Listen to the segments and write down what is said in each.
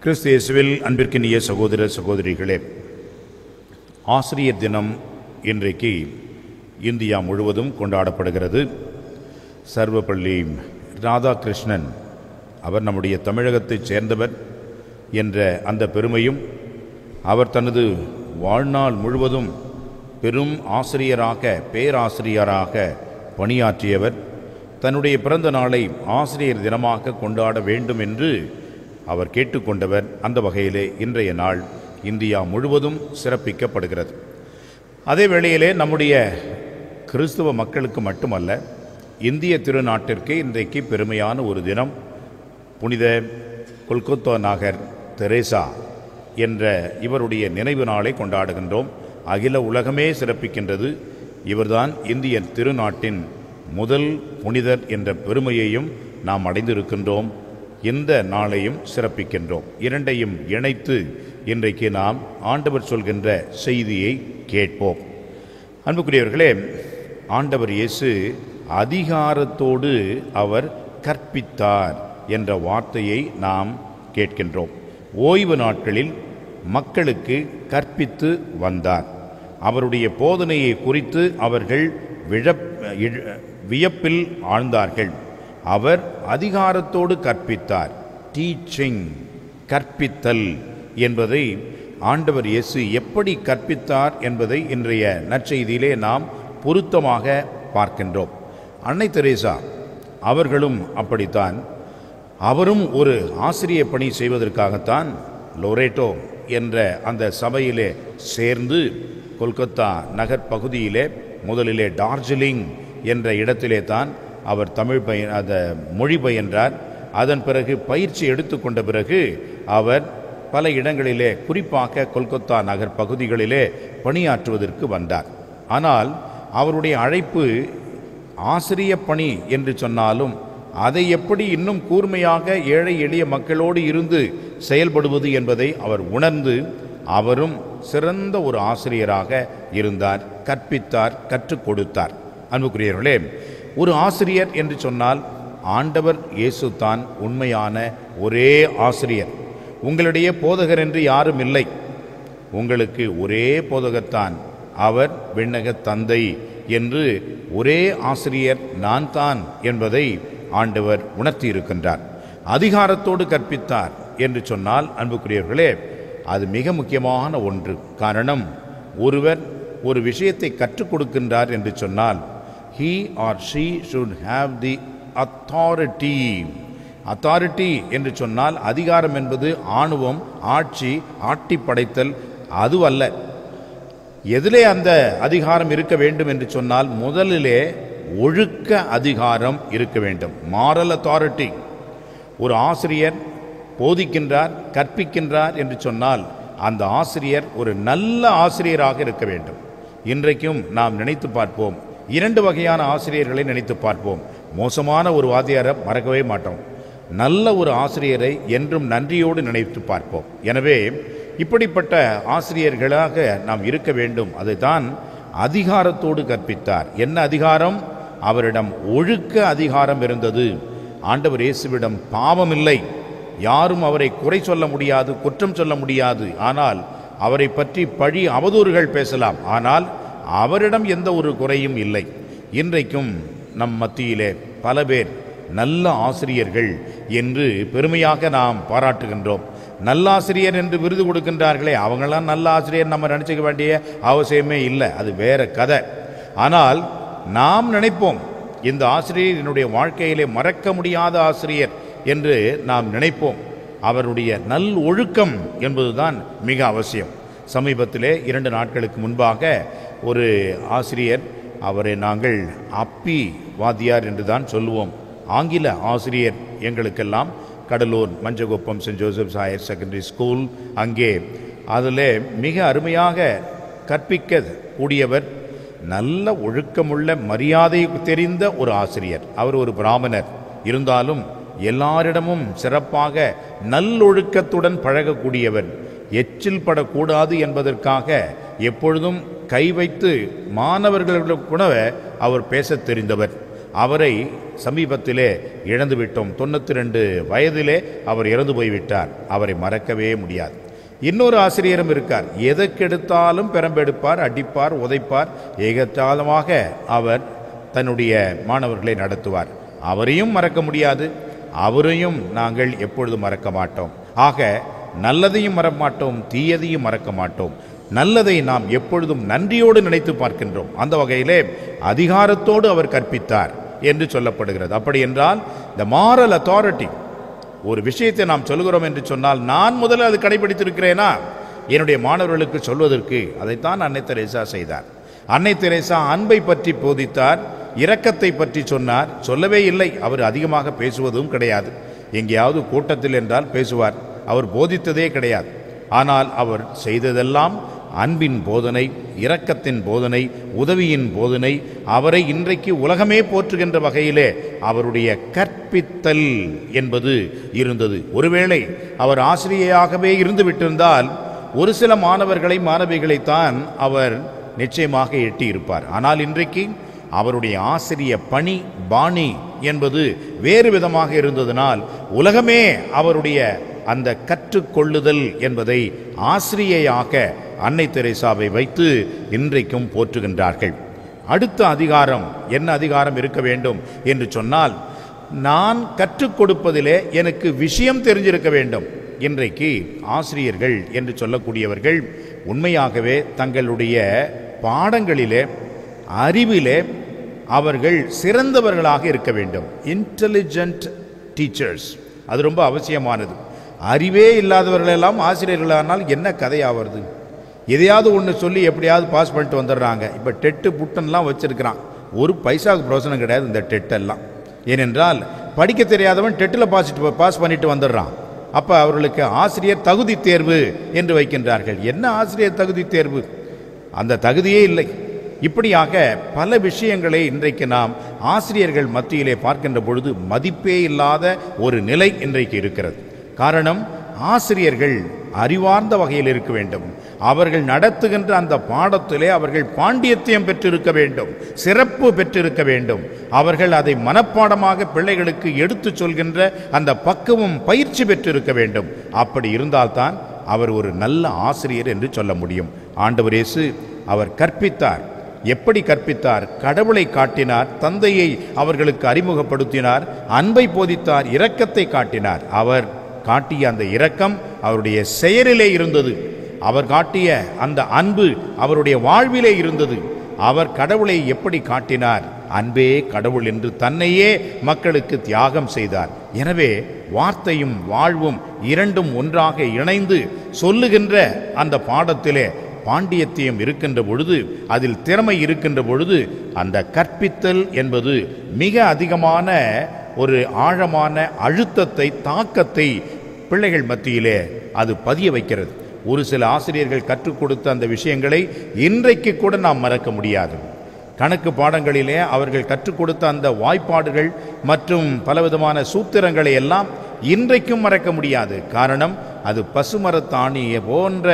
கிறிஸ்து இயேசுவில் அன்பிற்கினிய சகோதர சகோதரிகளே ஆசிரியர் தினம் இன்றைக்கு இந்தியா முழுவதும் கொண்டாடப்படுகிறது சர்வப்பள்ளி ராதாகிருஷ்ணன் அவர் நம்முடைய தமிழகத்தைச் சேர்ந்தவர் என்ற அந்த பெருமையும் அவர் தனது வாழ்நாள் முழுவதும் பெரும் ஆசிரியராக பேராசிரியராக பணியாற்றியவர் தன்னுடைய பிறந்த நாளை ஆசிரியர் தினமாக கொண்டாட வேண்டும் என்று அவர் கேட்டுக்கொண்டவர் அந்த வகையிலே இன்றைய நாள் இந்தியா முழுவதும் சிறப்பிக்கப்படுகிறது அதே வேளையிலே நம்முடைய கிறிஸ்துவ மக்களுக்கு மட்டுமல்ல இந்திய திருநாட்டிற்கு இன்றைக்கு பெருமையான ஒரு தினம் புனித கொல்கத்தா நகர் தெரேசா என்ற இவருடைய நினைவு நாளை கொண்டாடுகின்றோம் அகில உலகமே சிறப்பிக்கின்றது இவர்தான் இந்திய திருநாட்டின் முதல் புனிதர் என்ற பெருமையையும் நாம் அடைந்திருக்கின்றோம் இந்த நாளையும் சிறப்பிக்கின்றோம் இரண்டையும் இணைத்து இன்றைக்கு நாம் ஆண்டவர் சொல்கின்ற செய்தியை கேட்போம் அன்புக்குரியவர்களே ஆண்டவர் இயேசு அதிகாரத்தோடு அவர் கற்பித்தார் என்ற வார்த்தையை நாம் கேட்கின்றோம் ஓய்வு நாட்களில் மக்களுக்கு கற்பித்து வந்தார் அவருடைய போதனையை குறித்து அவர்கள் விழப் இழ- வியப்பில் ஆழ்ந்தார்கள் அவர் அதிகாரத்தோடு கற்பித்தார் டீச்சிங் கற்பித்தல் என்பதை ஆண்டவர் இயேசு எப்படி கற்பித்தார் என்பதை இன்றைய நற்செய்தியிலே நாம் பொருத்தமாக பார்க்கின்றோம் அன்னை தெரேசா அவர்களும் அப்படித்தான் அவரும் ஒரு ஆசிரிய பணி செய்வதற்காகத்தான் லொரேட்டோ என்ற அந்த சபையிலே சேர்ந்து கொல்கத்தா நகர் பகுதியிலே முதலிலே டார்ஜிலிங் என்ற இடத்திலே தான் அவர் தமிழ் பய அந்த மொழி பயின்றார் அதன் பிறகு பயிற்சி எடுத்துக்கொண்ட பிறகு அவர் பல இடங்களிலே குறிப்பாக கொல்கத்தா நகர் பகுதிகளிலே பணியாற்றுவதற்கு வந்தார் ஆனால் அவருடைய அழைப்பு ஆசிரிய பணி என்று சொன்னாலும் அதை எப்படி இன்னும் கூர்மையாக ஏழை எளிய மக்களோடு இருந்து செயல்படுவது என்பதை அவர் உணர்ந்து அவரும் சிறந்த ஒரு ஆசிரியராக இருந்தார் கற்பித்தார் கற்றுக் கொடுத்தார் அன்புக்குரியவர்களே ஒரு ஆசிரியர் என்று சொன்னால் ஆண்டவர் இயேசு தான் உண்மையான ஒரே ஆசிரியர் உங்களிடையே போதகர் என்று யாரும் இல்லை உங்களுக்கு ஒரே போதகத்தான் அவர் விண்ணக தந்தை என்று ஒரே ஆசிரியர் நான் தான் என்பதை ஆண்டவர் உணர்த்தியிருக்கின்றார் அதிகாரத்தோடு கற்பித்தார் என்று சொன்னால் அன்புக்குரியவர்களே அது மிக முக்கியமான ஒன்று காரணம் ஒருவர் ஒரு விஷயத்தை கற்றுக் கொடுக்கின்றார் என்று சொன்னால் he or she should have the authority authority என்று சொன்னால் அதிகாரம் என்பது ஆணுவம் ஆட்சி ஆட்டி படைத்தல் அதுவல்ல எதிலே அந்த அதிகாரம் இருக்க வேண்டும் என்று சொன்னால் முதலிலே ஒழுக்க அதிகாரம் இருக்க வேண்டும் மாரல் அத்தாரிட்டி ஒரு ஆசிரியர் போதிக்கின்றார் கற்பிக்கின்றார் என்று சொன்னால் அந்த ஆசிரியர் ஒரு நல்ல ஆசிரியராக இருக்க வேண்டும் இன்றைக்கும் நாம் நினைத்து பார்ப்போம் இரண்டு வகையான ஆசிரியர்களை நினைத்து பார்ப்போம் மோசமான ஒரு வாத்தியாரை மறக்கவே மாட்டோம் நல்ல ஒரு ஆசிரியரை என்றும் நன்றியோடு நினைத்து பார்ப்போம் எனவே இப்படிப்பட்ட ஆசிரியர்களாக நாம் இருக்க வேண்டும் அதைத்தான் அதிகாரத்தோடு கற்பித்தார் என்ன அதிகாரம் அவரிடம் ஒழுக்க அதிகாரம் இருந்தது ஆண்டவர் இயேசுவிடம் பாவம் இல்லை யாரும் அவரை குறை சொல்ல முடியாது குற்றம் சொல்ல முடியாது ஆனால் அவரை பற்றி பழி அவதூறுகள் பேசலாம் ஆனால் அவரிடம் எந்த ஒரு குறையும் இல்லை இன்றைக்கும் நம் மத்தியிலே பல பேர் நல்ல ஆசிரியர்கள் என்று பெருமையாக நாம் பாராட்டுகின்றோம் நல்ல ஆசிரியர் என்று விருது கொடுக்கின்றார்களே அவங்களாம் நல்ல ஆசிரியர் நம்ம நினச்சிக்க வேண்டிய அவசியமே இல்லை அது வேற கதை ஆனால் நாம் நினைப்போம் இந்த ஆசிரியர் என்னுடைய வாழ்க்கையிலே மறக்க முடியாத ஆசிரியர் என்று நாம் நினைப்போம் அவருடைய நல் ஒழுக்கம் என்பதுதான் மிக அவசியம் சமீபத்திலே இரண்டு நாட்களுக்கு முன்பாக ஒரு ஆசிரியர் அவரை நாங்கள் அப்பி வாத்தியார் என்று தான் சொல்லுவோம் ஆங்கில ஆசிரியர் எங்களுக்கெல்லாம் Cuddalore Manjakuppam saint Joseph's higher secondary school அங்கே அதில் மிக அருமையாக கற்பிக்க கூடியவர் நல்ல ஒழுக்கமுள்ள மரியாதை தெரிந்த ஒரு ஆசிரியர் அவர் ஒரு பிராமணர் இருந்தாலும் எல்லாரிடமும் சிறப்பாக நல்லொழுக்கத்துடன் பழகக்கூடியவர் எச்சில் படக்கூடாது என்பதற்காக எப்பொழுதும் கை வைத்து மாணவர்களுக்கு கூட அவர் பேசத் தெரிந்தவர் அவரை சமீபத்திலே இழந்து விட்டோம் தொண்ணூற்றி ரெண்டு வயதிலே அவர் இறந்து போய்விட்டார் அவரை மறக்கவே முடியாது இன்னொரு ஆசிரியரும் இருக்கார் எதற்கெடுத்தாலும் பெரம்பெடுப்பார் அடிப்பார் உதைப்பார் ஏகத்தாளமாக அவர் தன்னுடைய மாணவர்களை நடத்துவார் அவரையும் மறக்க முடியாது அவரையும் நாங்கள் எப்பொழுதும் மறக்க மாட்டோம் ஆக நல்லதையும் மறக்க மாட்டோம் தீயதையும் மறக்க மாட்டோம் நல்லதை நாம் எப்பொழுதும் நன்றியோடு நினைத்து பார்க்கின்றோம் அந்த வகையிலே அதிகாரத்தோடு அவர் கற்பித்தார் என்று சொல்லப்படுகிறது அப்படி என்றால் த மாரல் அத்தாரிட்டி ஒரு விஷயத்தை நாம் சொல்கிறோம் என்று சொன்னால் நான் முதல்ல அது கடைபிடித்திருக்கிறேனா என்னுடைய மாணவர்களுக்கு சொல்வதற்கு அதைத்தான் அன்னை தெரேசா செய்தார் அன்னை தெரேசா அன்பை பற்றி போதித்தார் இரக்கத்தை பற்றி சொன்னார் சொல்லவே இல்லை அவர் அதிகமாக பேசுவதும் கிடையாது எங்கேயாவது கூட்டத்தில் என்றால் பேசுவார் அவர் போதித்ததே கிடையாது ஆனால் அவர் செய்ததெல்லாம் அன்பின் போதனை இரக்கத்தின் போதனை உதவியின் போதனை அவரை இன்றைக்கு உலகமே போற்றுகின்ற வகையிலே அவருடைய கற்பித்தல் என்பது இருந்தது ஒருவேளை அவர் ஆசிரியையாகவே இருந்து விட்டிருந்தால் ஒரு சில மாணவர்களை மாணவிகளைத்தான் அவர் நிச்சயமாக எட்டியிருப்பார் ஆனால் இன்றைக்கு அவருடைய ஆசிரிய பணி பாணி என்பது வேறு விதமாக இருந்ததனால் உலகமே அவருடைய அந்த கற்றுக்கொள்ளுதல் என்பதை ஆசிரியையாக அன்னை தெரேசாவை வைத்து இன்றைக்கும் போற்றுகின்றார்கள் அடுத்த அதிகாரம் என்ன அதிகாரம் இருக்க வேண்டும் என்று சொன்னால் நான் கற்றுக் கொடுப்பதிலே எனக்கு விஷயம் தெரிஞ்சிருக்க வேண்டும் இன்றைக்கு ஆசிரியர்கள் என்று சொல்லக்கூடியவர்கள் உண்மையாகவே தங்களுடைய பாடங்களிலே அறிவிலே அவர்கள் சிறந்தவர்களாக இருக்க வேண்டும் இன்டெலிஜென்ட் டீச்சர்ஸ் அது ரொம்ப அவசியமானது அறிவே இல்லாதவர்களெல்லாம் ஆசிரியர்களானால் என்ன கதையாவது எதையாவது ஒன்று சொல்லி எப்படியாவது பாஸ் பண்ணிட்டு வந்துடுறாங்க இப்போ டெட்டு புட்டன்லாம் வச்சுருக்கிறான் ஒரு பைசாவுக்கு பிரோசனம் கிடையாது இந்த டெட்டெல்லாம் ஏனென்றால் படிக்க தெரியாதவன் டெட்டில் பாசிட்டு பாஸ் பண்ணிட்டு வந்துடுறான் அப்போ அவர்களுக்கு ஆசிரியர் தகுதி தேர்வு என்று வைக்கின்றார்கள் என்ன ஆசிரியர் தகுதி தேர்வு அந்த தகுதியே இல்லை இப்படியாக பல விஷயங்களை இன்றைக்கு நாம் ஆசிரியர்கள் மத்தியிலே பார்க்கின்ற பொழுது மதிப்பே இல்லாத ஒரு நிலை இன்றைக்கு இருக்கிறது காரணம் ஆசிரியர்கள் அறிவார்ந்த வகையில் இருக்க வேண்டும் அவர்கள் நடத்துகின்ற அந்த பாடத்திலே அவர்கள் பாண்டியத்தியம் பெற்றிருக்க வேண்டும் சிறப்பு பெற்றிருக்க வேண்டும் அவர்கள் அதை மனப்பாடமாக பிள்ளைகளுக்கு எடுத்துச் சொல்கின்ற அந்த பக்குவம் பயிற்சி பெற்றிருக்க வேண்டும் அப்படி இருந்தால்தான் அவர் ஒரு நல்ல ஆசிரியர் என்று சொல்ல முடியும் ஆண்டவர் இயேசு அவர் கற்பித்தார் எப்படி கற்பித்தார் கடவுளை காட்டினார் தந்தையை அவர்களுக்கு அறிமுகப்படுத்தினார் அன்பை போதித்தார் இரக்கத்தை காட்டினார் அவர் காட்டிய அந்த இரக்கம் அவருடைய செயலிலே இருந்தது அவர் காட்டிய அந்த அன்பு அவருடைய வாழ்விலே இருந்தது அவர் கடவுளை எப்படி காட்டினார் அன்பே கடவுள் என்று தன்னையே மக்களுக்கு தியாகம் செய்தார் எனவே வார்த்தையும் வாழ்வும் இரண்டும் ஒன்றாக இணைந்து சொல்லுகின்ற அந்த பாடத்திலே பாண்டியத்தியம் இருக்கின்ற பொழுது அதில் திறமை இருக்கின்ற பொழுது அந்த கற்பித்தல் என்பது மிக அதிகமான ஒரு ஆழமான அழுத்தத்தை தாக்கத்தை பிள்ளைகள் மத்தியிலே அது பதிய வைக்கிறது ஒரு சில ஆசிரியர்கள் கற்றுக் கொடுத்த அந்த விஷயங்களை இன்றைக்கு கூட நாம் மறக்க முடியாது கணக்கு பாடங்களிலே அவர்கள் கற்றுக் கொடுத்த அந்த வாய்ப்பாடுகள் மற்றும் பலவிதமான சூத்திரங்களை எல்லாம் இன்றைக்கும் மறக்க முடியாது காரணம் அது பசுமரத்தாணியை போன்ற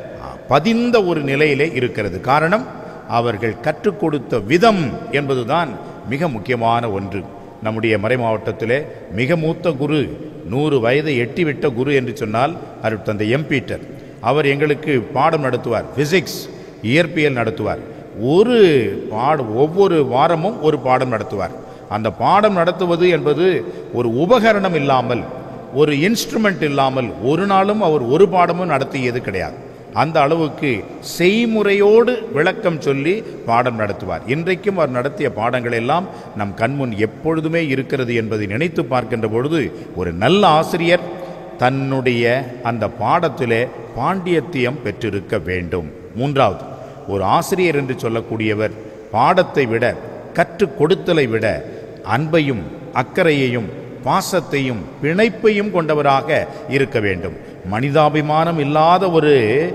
பதிந்த ஒரு நிலையிலே இருக்கிறது காரணம் அவர்கள் கற்றுக் கொடுத்த விதம் என்பதுதான் மிக முக்கியமான ஒன்று நம்முடைய மறை மாவட்டத்திலே மிக மூத்த குரு நூறு வயதை எட்டிவிட்ட குரு என்று சொன்னால் அருட்தந்தை எம் பீட்டர் அவர் எங்களுக்கு பாடம் நடத்துவார் பிசிக்ஸ் இயற்பியல் நடத்துவார் ஒரு பாட ஒவ்வொரு வாரமும் ஒரு பாடம் நடத்துவார் அந்த பாடம் நடத்துவது என்பது ஒரு உபகரணம் இல்லாமல் ஒரு இன்ஸ்ட்ருமெண்ட் இல்லாமல் ஒரு நாளும் அவர் ஒரு பாடமும் நடத்தியது கிடையாது அந்த அளவுக்கு செய்முறையோடு விளக்கம் சொல்லி பாடம் நடத்துவார் இன்றைக்கும் அவர் நடத்திய பாடங்கள் எல்லாம் நம் கண்முன் எப்பொழுதுமே இருக்கிறது என்பதை நினைத்து பார்க்கின்ற பொழுது ஒரு நல்ல ஆசிரியர் தன்னுடைய அந்த பாடத்திலே பாண்டியத்தியம் பெற்றிருக்க வேண்டும் மூன்றாவது ஒரு ஆசிரியர் என்று சொல்லக்கூடியவர் பாடத்தை விட கற்றுக் கொடுத்தலை விட அன்பையும் அக்கறையையும் பாசத்தையும் பிணைப்பையும் கொண்டவராக இருக்க வேண்டும் மனிதாபிமானம் இல்லாத ஒரு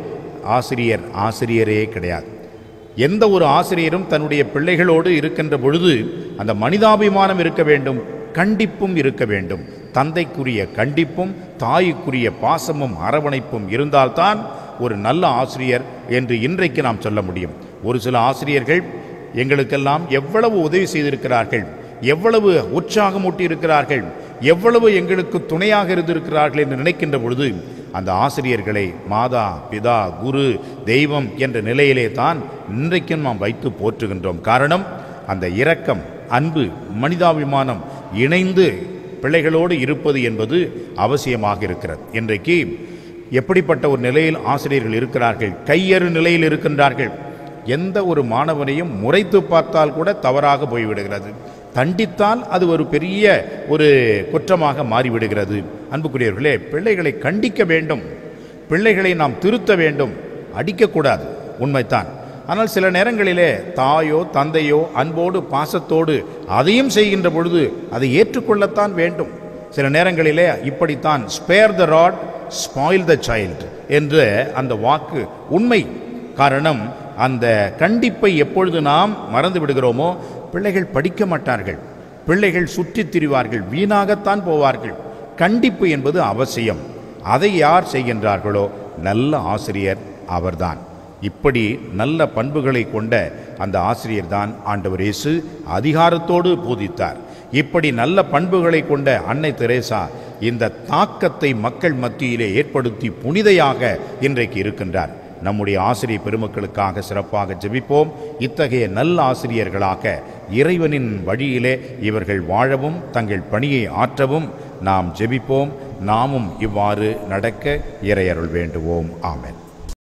ஆசிரியர் ஆசிரியரே கிடையாது எந்த ஒரு ஆசிரியரும் தன்னுடைய பிள்ளைகளோடு இருக்கின்ற பொழுது அந்த மனிதாபிமானம் இருக்க வேண்டும் கண்டிப்பும் இருக்க வேண்டும் தந்தைக்குரிய கண்டிப்பும் தாய்க்குரிய பாசமும் அரவணைப்பும் இருந்தால்தான் ஒரு நல்ல ஆசிரியர் என்று இன்றைக்கு நாம் சொல்ல முடியும் ஒரு சில ஆசிரியர்கள் எங்களுக்கெல்லாம் எவ்வளவு உதவி செய்திருக்கிறார்கள் எவ்வளவு உற்சாகமூட்டி இருக்கிறார்கள் எவ்வளவு எங்களுக்கு துணையாக இருந்திருக்கிறார்கள் என்று நினைக்கின்ற பொழுது அந்த ஆசிரியர்களை மாதா பிதா குரு தெய்வம் என்ற நிலையிலே தான் இன்றைக்கும் நாம் வைத்து போற்றுகின்றோம் காரணம் அந்த இரக்கம் அன்பு மனிதாபிமானம் இணைந்து பிள்ளைகளோடு இருப்பது என்பது அவசியமாக இருக்கிறது இன்றைக்கு எப்படிப்பட்ட ஒரு நிலையில் ஆசிரியர்கள் இருக்கிறார்கள் கையறு நிலையில் இருக்கின்றார்கள் எந்த ஒரு மாணவனையும் முறைத்து பார்த்தால் கூட தவறாக போய்விடுகிறது தண்டித்தால் அது ஒரு பெரிய ஒரு குற்றமாக மாறிவிடுகிறது அன்புக்குரியவர்களே பிள்ளைகளை கண்டிக்க வேண்டும் பிள்ளைகளை நாம் திருத்த வேண்டும் அடிக்கக்கூடாது உண்மைத்தான் ஆனால் சில நேரங்களிலே தாயோ தந்தையோ அன்போடு பாசத்தோடு அதையும் செய்கின்ற பொழுது அதை ஏற்றுக்கொள்ளத்தான் வேண்டும் சில நேரங்களிலே இப்படித்தான் spare the rod spoil the child என்ற அந்த வாக்கு உண்மை காரணம் அந்த கண்டிப்பை எப்பொழுது நாம் மறந்து விடுகிறோமோ பிள்ளைகள் படிக்க மாட்டார்கள் பிள்ளைகள் சுற்றித் திரிவார்கள் வீணாகத்தான் போவார்கள் கண்டிப்பு என்பது அவசியம் அதை யார் செய்கின்றார்களோ நல்ல ஆசிரியர் அவர்தான் இப்படி நல்ல பண்புகளை கொண்ட அந்த ஆசிரியர்தான் ஆண்டவர் இயேசு அதிகாரத்தோடு போதித்தார் இப்படி நல்ல பண்புகளை கொண்ட அன்னை தெரேசா இந்த தாக்கத்தை மக்கள் மத்தியிலே ஏற்படுத்தி புனிதையாக இன்றைக்கு இருக்கின்றார் நம்முடைய ஆசிரியர் பெருமக்களுக்காக சிறப்பாக ஜெபிப்போம் இத்தகைய நல்ல ஆசிரியர்களாக இறைவனின் வழியிலே இவர்கள் வாழவும் தங்கள் பணியை ஆற்றவும் நாம் ஜெபிப்போம் நாமும் இவ்வாறு நடக்க இறையருள் வேண்டுவோம் ஆமென்